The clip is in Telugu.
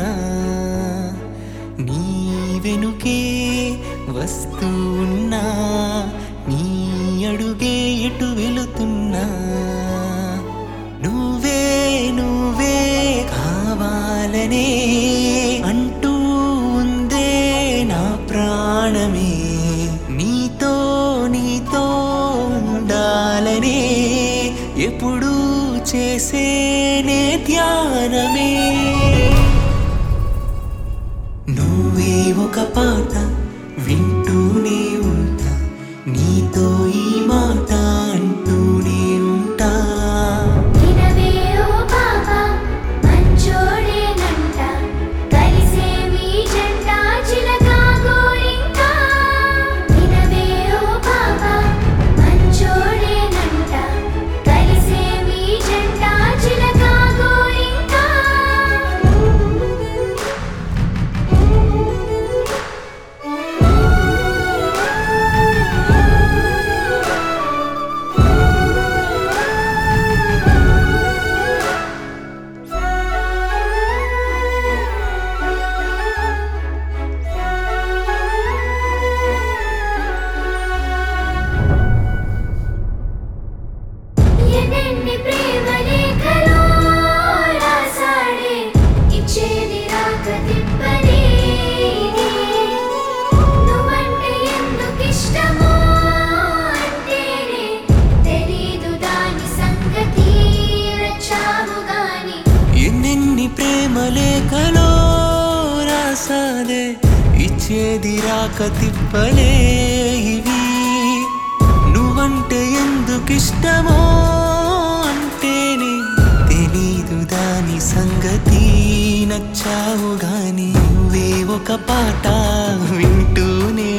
ఉన్నా నీ వెనుకే వస్తూ ఉన్నా నీ అడుగే ఎటు వెళుతున్నా నువ్వే నువ్వే కావాలనే అంటూ ఉందే నా ప్రాణమే నీతో నీతో ఉండాలనే ఎప్పుడు చేసేనే ధ్యానమే నువ్వే ఒక పాట వింటూనే ఉంటా నీతో ఈ మాట అంటూనే ఉంటా వినవే ఓ పాప మంచోడేనంట కలిసే మీ జంట చిలక గోరింక వినవే ఓ పాప మంచోడేనంట కలిసే మీ జంట చిలక గోరింక ఎన్నెన్ని ప్రేమ లేఖలో రాసాడే ఇచ్చేది రాక తిప్పదే ఇది. నువ్వంటే ఎందుకు ఇష్టమో అంటేనే తెలీదు దాని సంగతి రచ్చావు గాని ఎన్నెన్ని ప్రేమ లేఖలో రాసాదే ఇచ్చేది రాక తిప్పలే ఇవి నువ్వంటే ఎందుకిష్టమో అంటేనే తెలీదు దాని సంగతి నచ్చావు గాని నువ్వే ఒక పాట వింటూనే